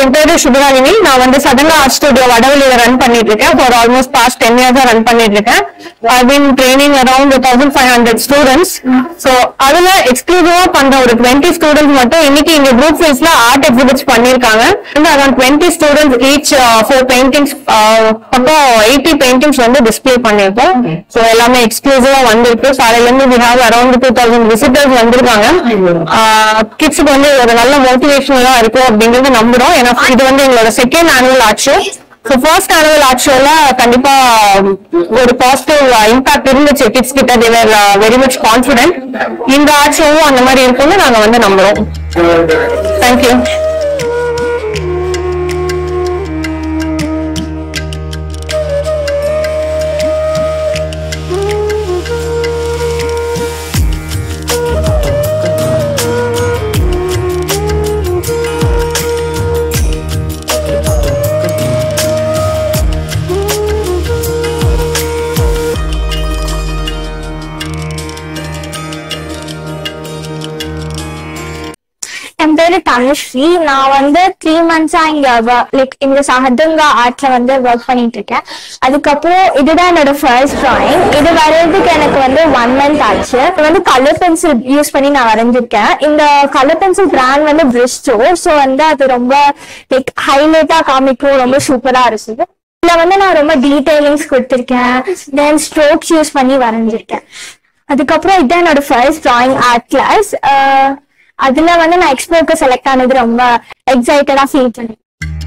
என் பேரு சுபராணினி நான் வந்து சதங்கா ஆர்ட் ஸ்டுடியோ வடவழியில ரன் பண்ணிட்டு இருக்கேன் ஃபார் ஆல்மோஸ்ட் பாஸ்ட் டென் இயர்ஸா ரன் பண்ணிட்டு இருக்கேன் I been training around thousand five hundred students so அதுல எக்ஸ்க்ளூசிவா பண்ற ஒரு டுவெண்ட்டி ஸ்டூடெண்ட்ஸ் மட்டும் இன்னைக்கு இங்க குரூப் ஃபேஸ்ல ஆர்ட் எக்ஸிபிட்ஸ் பண்ணிருக்காங்க around twenty students each four paintings பக்கம் எயிட்டி பெயிண்டிங்ஸ் வந்து டிஸ்ப்ளே பண்ணிருக்கோம் ஸோ எல்லாமே எக்ஸ்க்ளூசிவா வந்திருக்கு சாலையில இருந்து we have around two thousand visitors வந்திருக்காங்க கிட்ஸுக்கு வந்து ஒரு நல்ல மோட்டிவேஷனலா இருக்கும் அப்படிங்கறது நம்புறோம் ஏன்னா இது வந்து எங்களோட second annual art show so first annual art ஷோல கண்டிப்பா ஒரு பாசிட்டிவ் இம்பாக்ட் இருந்துச்சு கிட்ஸ் கிட்ட தேவர் வெரி மச் கான்பிடென்ட் இந்த ஆர்ட் ஷோவும் அந்த மாதிரி இருக்கும்னு நாங்க வந்து நம்புறோம் தேங்க்யூ என் பேரு தனுஸ்ரீ நான் வந்து த்ரீ மந்த்ஸா இங்க லைக் இந்த சஹதுங்கா ஆர்ட்ல வந்து ஒர்க் பண்ணிட்டு இருக்கேன் அதுக்கப்புறம் இதுதான் என்னோட ஃபர்ஸ்ட் டிராயிங் இது வரையறதுக்கு எனக்கு வந்து ஒன் மந்த் ஆச்சு இது வந்து கலர் பென்சில் யூஸ் பண்ணி நான் வரைஞ்சிருக்கேன் இந்த கலர் பென்சில் பிராண்ட் வந்து பிரிஸ்டோ ஸோ வந்து அது ரொம்ப லைக் ஹைலைட்டா காமிக்கும் ரொம்ப சூப்பரா இருக்குது இதுல வந்து நான் ரொம்ப டீடைலிங்ஸ் கொடுத்திருக்கேன் தென் ஸ்ட்ரோக்ஸ் யூஸ் பண்ணி வரைஞ்சிருக்கேன் அதுக்கப்புறம் இதான் என்னோட ஃபர்ஸ்ட் டிராயிங் ஆர்ட் கிளாஸ் அதுல வந்து நான் எக்ஸ்போக்கு செலக்ட் ஆனது ரொம்ப எக்ஸைட்டடா ஃபீல் பண்ணேன்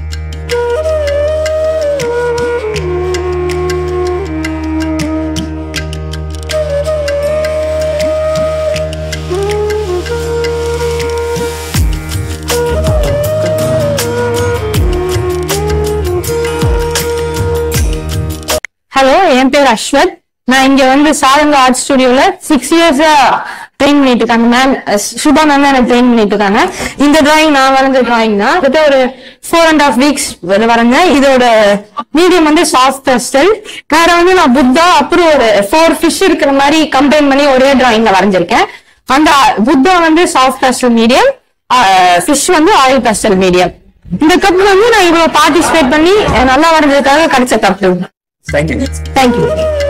ஹலோ என் பேர் அஸ்வத் நான் இங்க வந்து சாரங்க ஆர்ட் ஸ்டுடியோல சிக்ஸ் இயர்ஸா ட்ரெயின் பண்ணிட்டு இருக்காங்க மேம் சுபா மேம் எனக்கு ட்ரெயின் பண்ணிட்டு இருக்காங்க இந்த டிராயிங் நான் வரைஞ்ச டிராயிங் தான் கிட்ட ஒரு ஃபோர் அண்ட் ஹாஃப் வீக்ஸ் வரைஞ்சேன் இதோட மீடியம் வந்து சாஃப்ட் பெஸ்டல் வேற வந்து நான் புத்தா அப்புறம் ஒரு ஃபோர் ஃபிஷ் இருக்கிற மாதிரி கம்பைன் பண்ணி ஒரே டிராயிங்ல வரைஞ்சிருக்கேன் அந்த புத்தா வந்து சாஃப்ட் பெஸ்டல் மீடியம் ஃபிஷ் வந்து ஆயில் பெஸ்டல் மீடியம் இந்த கப் வந்து நான் இவ்வளவு பார்ட்டிசிபேட் பண்ணி நல்லா வரைஞ்சதுக்காக கிடைச்ச கப் தேங்க்யூ தேங்க்யூ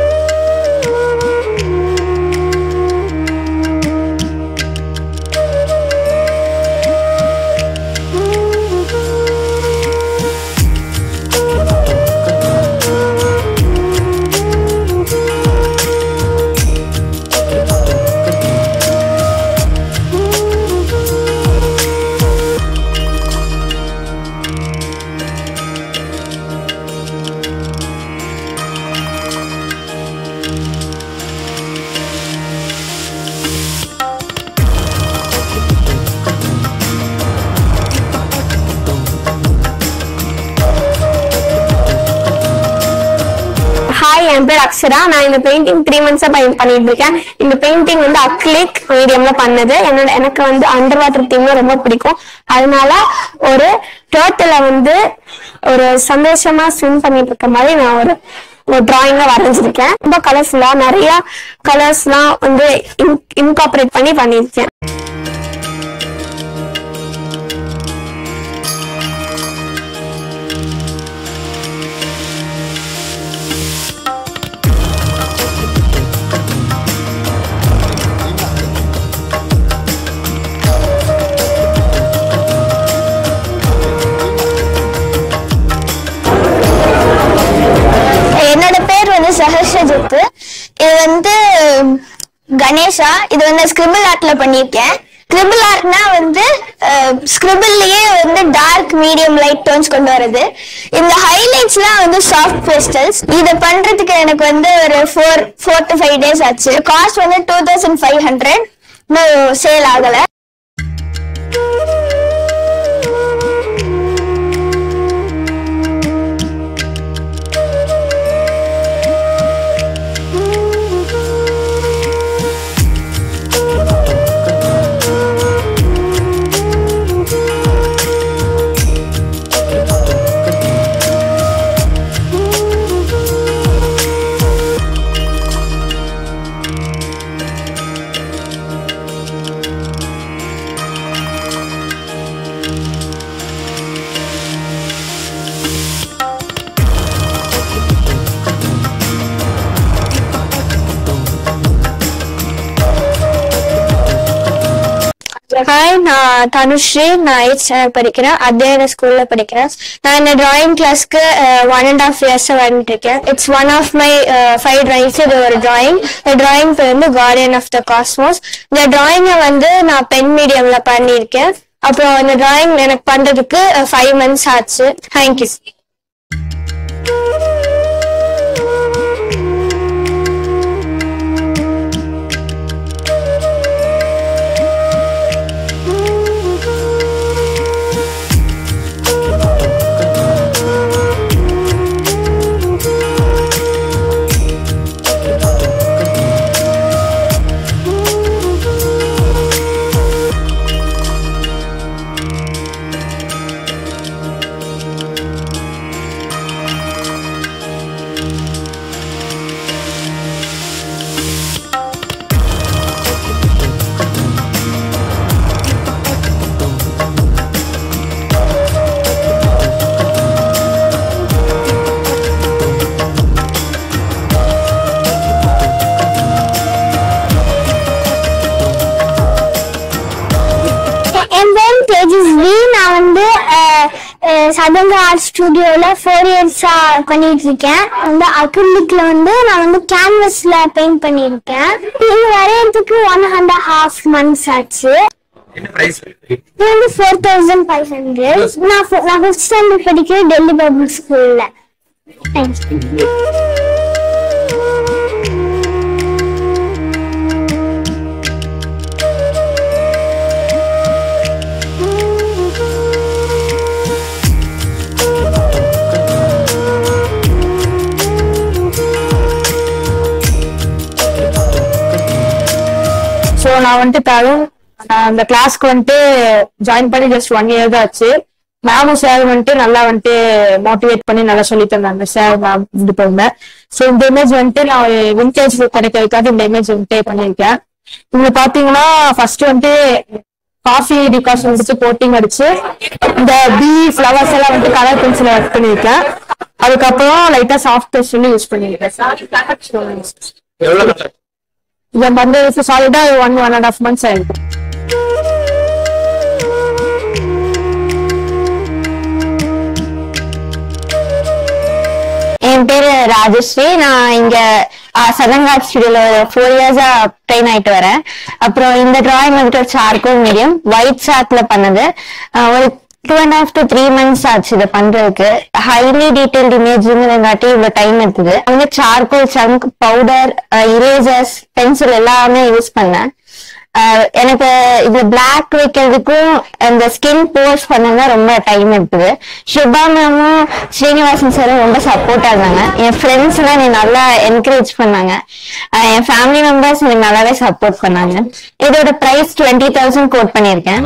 ஹாய் என் பேர் அக்ஷரா நான் இந்த பெயிண்டிங் த்ரீ மந்த்ஸா பண்ணிட்டு இருக்கேன் இந்த பெயிண்டிங் வந்து அக்லிக் மீடியம்ல பண்ணது என்னோட எனக்கு வந்து அண்டர் வாட்டர் தீம்னா ரொம்ப பிடிக்கும் அதனால ஒரு டோட்டல வந்து ஒரு சந்தோஷமா ஸ்விம் பண்ணிட்டு இருக்க மாதிரி நான் ஒரு ஒரு டிராயிங்கா வரைஞ்சிருக்கேன் ரொம்ப கலர்ஃபுல்லா நிறைய கலர்ஸ்லாம் வந்து இன்கார்பரேட் பண்ணி பண்ணியிருக்கேன் என்னோட பேர் வந்து சஹர்ஷஜித்து இது வந்து கணேஷா இது வந்து ஸ்கிரிபிள் ஆர்ட்ல பண்ணியிருக்கேன் ஸ்கிரிபிள் ஆர்ட்னா வந்து ஸ்கிரிபிள்லயே வந்து டார்க் மீடியம் லைட் டோன்ஸ் கொண்டு வருது இந்த ஹைலைட்ஸ்லாம் வந்து சாஃப்ட் பேஸ்டல்ஸ் இதை பண்றதுக்கு எனக்கு வந்து ஒரு four four to five days ஆச்சு காஸ்ட் வந்து டூ தௌசண்ட் ஃபைவ் ஹண்ட்ரட் இன்னும் சேல் ஆகல ஹாய் நான் தனுஸ்ரீ நான் எயிட் ஸ்டாண்டர்ட் படிக்கிறேன் அத்தியான ஸ்கூல்ல படிக்கிறேன் நான் இந்த டிராயிங் கிளாஸ்க்கு ஒன் அண்ட் ஆஃப் இயர்ஸ் வந்துட்டு இருக்கேன் it's one of my five drawings இது ஒரு டிராயிங் இந்த டிராயிங் பேர் வந்து கார்டியன் ஆஃப் த காஸ்மோஸ் இந்த டிராயிங்கை வந்து நான் பென் மீடியம்ல பண்ணியிருக்கேன் அப்புறம் இந்த டிராயிங் எனக்கு பண்றதுக்கு ஃபைவ் மந்த்ஸ் ஆச்சு தேங்க்யூ என் பேர் தேஜஸ்வி நான் வந்து சதங்க ஆர்ட் ஸ்டுடியோல ஃபோர் இயர்ஸா பண்ணிட்டு இருக்கேன் வந்து அக்ரிலிக்ல வந்து நான் வந்து கேன்வஸ்ல பெயிண்ட் பண்ணியிருக்கேன் இது வரையறதுக்கு ஒன் அண்ட் ஹாஃப் மந்த்ஸ் ஆச்சு என்ன பிரைஸ் இது வந்து ஃபோர் தௌசண்ட் ஃபைவ் ஹண்ட்ரட் நான் ஃபி- நான் ஃபிஃப்த் ஸ்டாண்டர்ட் படிக்கிறேன் டெல்லி பப்ளிக் ஸ்கூல்ல தேங்க்ஸ் ஸோ நான் வந்துட்டு தருண் நான் அந்த கிளாஸ்க்கு வந்துட்டு ஜாயின் பண்ணி ஜஸ்ட் ஒன் இயர் தான் ஆச்சு மேமும் சார் வந்துட்டு நல்லா வந்துட்டு மோட்டிவேட் பண்ணி நல்லா சொல்லி தந்தாங்க சார் மேம் இது பண்ண ஸோ இந்த இமேஜ் வந்துட்டு நான் ஒரு விண்டேஜ் கிடைக்கிறதுக்காக இந்த இமேஜ் வந்துட்டு பண்ணியிருக்கேன் இங்க பாத்தீங்கன்னா ஃபர்ஸ்ட் வந்துட்டு காஃபி டிகாஷன் வந்துட்டு கோட்டிங் அடிச்சு இந்த பி ஃப்ளவர்ஸ் எல்லாம் வந்துட்டு கலர் பென்சில் ஒர்க் பண்ணியிருக்கேன் அதுக்கப்புறம் லைட்டா சாஃப்ட் பென்சில் யூஸ் பண்ணியிருக்கேன் எவ்வளவு நாள் ஆச்சு? இதை வந்து சாலிடா one one and half months ஆயிருக்கு என் பேரு ராஜஸ்ரீ நான் இங்க சதங்காட் ஸ்டுடியோல ஃபோர் இயர்ஸா ட்ரெயின் ஆயிட்டு வரேன் அப்புறம் இந்த டிராயிங் வந்துட்டு ஒரு சார்கோல் மீடியம் ஒயிட் சார்ட்ல பண்ணது அஹ் ஒரு two and half to three months ஆச்சு இதை பண்றதுக்கு ஹைலி டீடைல்டு இமேஜிங்கிறங்காட்டி இவ்வளவு டைம் எடுத்தது வந்து charcoal chunk powder erasers pencil எல்லாமே யூஸ் பண்ணேன் அஹ் எனக்கு இது பிளாக் வைக்கிறதுக்கும் அந்த ஸ்கின் போர்ஸ் பண்ணதான் ரொம்ப டைம் எடுத்தது சுபா மேமும் ஸ்ரீனிவாசன் சாரும் ரொம்ப சப்போர்ட்டா இருந்தாங்க என் ஃப்ரெண்ட்ஸ் எல்லாம் என்னை நல்லா என்கரேஜ் பண்ணாங்க அஹ் என் ஃபேமிலி மெம்பர்ஸ் எனக்கு நல்லாவே சப்போர்ட் பண்ணாங்க இதோட பிரைஸ் டுவெண்ட்டி தௌசண்ட் கோட் பண்ணியிருக்கேன்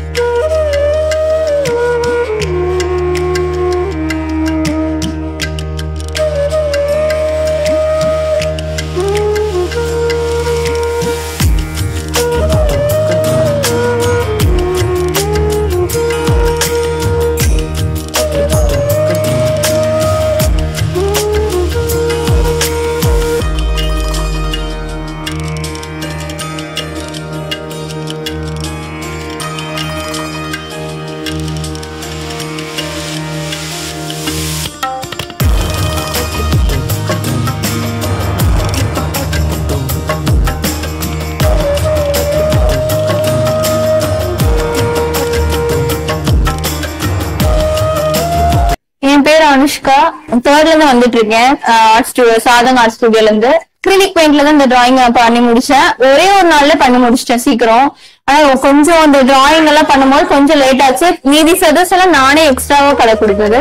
என் பேர் அனுஷ்கா தேர்ட்ல இருந்து வந்துட்டு இருக்கேன் ஆர்ட் ஸ்டுடியோ சாதங் ஆர்ட் ஸ்டுடியோல இருந்து கிரினிக் பெயிண்ட்ல தான் இந்த டிராயிங் பண்ணி முடிச்சேன் ஒரே ஒரு நாள்ல பண்ணி முடிச்சிட்டேன் சீக்கிரம் ஆனா கொஞ்சம் அந்த டிராயிங் எல்லாம் பண்ணும்போது கொஞ்சம் லேட் ஆச்சு மீதி சதஸ் எல்லாம் நானே எக்ஸ்ட்ராவா கலர் கொடுத்தது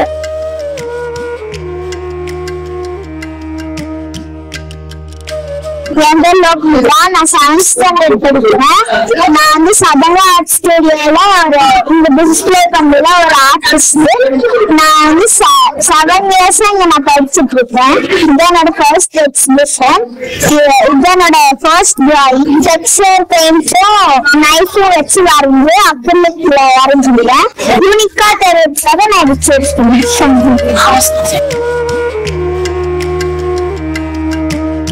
என் பேர் லோக்மிதா நான் செவன்த் ஸ்டாண்டர்ட் படிக்கிறேன் நான் வந்து சதங்க ஆர்ட் ஸ்டுடியோல ஒரு இந்த டிஸ்பிளே பண்றதுல ஒரு ஆர்டிஸ்ட் நான் வந்து செவன் இயர்ஸ் இங்க நான் படிச்சுட்டு இருக்கேன் இது என்னோட ஃபர்ஸ்ட் எக்ஸிபிஷன் இது என்னோட ஃபர்ஸ்ட் டிராயிங் ஜெக்ஸர் பெயிண்ட்ஸும் நைஃபும் வச்சு வரைஞ்சு அக்ரிலிக்ல வரைஞ்சிருக்கேன் யூனிக்கா தெரிவிச்சாக நான் இது சூஸ் பண்ணேன்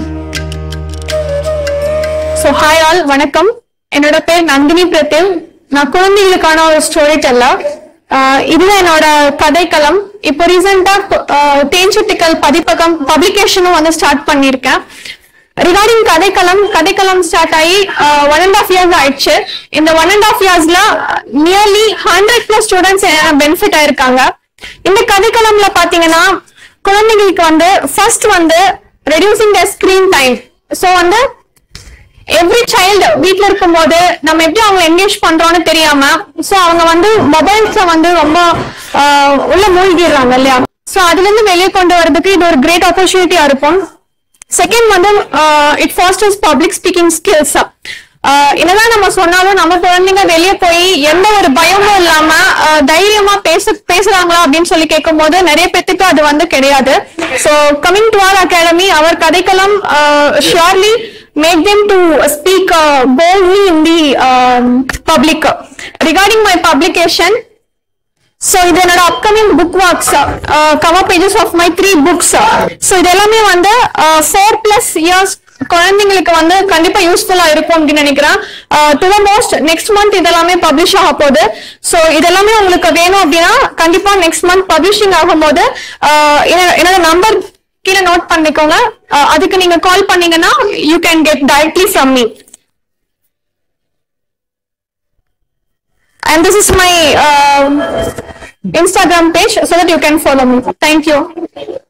ஸோ ஹாய் ஆல் வணக்கம் என்னோட பேர் நந்தினி பிரதேவ் நான் குழந்தைகளுக்கான ஒரு ஸ்டோரி டெல்லர் இதுதான் என்னோட கதைக்களம் இப்போ ரீசெண்டா தேன்சிட்டிக்கல் பதிப்பகம் பப்ளிகேஷனும் வந்து ஸ்டார்ட் பண்ணியிருக்கேன் ரிகார்டிங் கதைக்களம் கதைக்களம் ஸ்டார்ட் ஆகி ஒன் அண்ட் ஆஃப் இயர்ஸ் ஆயிடுச்சு இந்த ஒன் அண்ட் ஆஃப் இயர்ஸ்ல nearly hundred plus students benefit ஆயிருக்காங்க இந்த கதைக்களம்ல பாத்தீங்கன்னா குழந்தைங்களுக்கு வந்து ஃபர்ஸ்ட் வந்து reducing the screen time so வந்து எவ்ரி சைல்டு வீட்ல இருக்கும்போது நம்ம எப்படி அவங்க என்கேஜ் பண்றோம்னு தெரியாம சோ அவங்க வந்து மொபைல்ஸ்ல வந்து ரொம்ப ஆஹ், உள்ள மூழ்கிடுறாங்க இல்லையா சோ அதுல இருந்து வெளியே கொண்டு வரதுக்கு இது ஒரு கிரேட் ஆப்பர்ச்சுனிட்டியா இருக்கும் செகண்ட் வந்து it fosters public speaking skills என்னதான் நம்ம சொன்னாலும் நம்ம குழந்தைங்க வெளியே போய் எந்த ஒரு பயமும் இல்லாம ஆஹ், தைரியமா பேச பேசுறாங்களா அப்படின்னு சொல்லி கேட்கும்போது நிறைய பேத்துக்கு அது வந்து கிடையாது so coming to our academy அவர் Kathaikalam surely make them to speak uh, boldly in the um, public. Regarding my publication, so இது என்னோட upcoming book works cover pages of my three books so இது எல்லாமே வந்து ஃபோர் பிளஸ் இயர்ஸ் குழந்தைங்களுக்கு வந்து கண்டிப்பா யூஸ்ஃபுல்லா இருக்கும் அப்படின்னு நினைக்கிறேன் to the most next month இதெல்லாமே பப்ளிஷ் ஆக போகுது ஸோ இதெல்லாமே உங்களுக்கு வேணும் அப்படின்னா கண்டிப்பா நெக்ஸ்ட் மந்த் பப்ளிஷிங் ஆகும்போது uh, என்னோட- என்னோட நம்பர் கீழே நோட் பண்ணிக்கோங்க Uh, அதுக்கு நீங்க கால் பண்ணீங்கன்னா you can get directly from me and this is my um, Instagram page so that you can follow me. Thank you.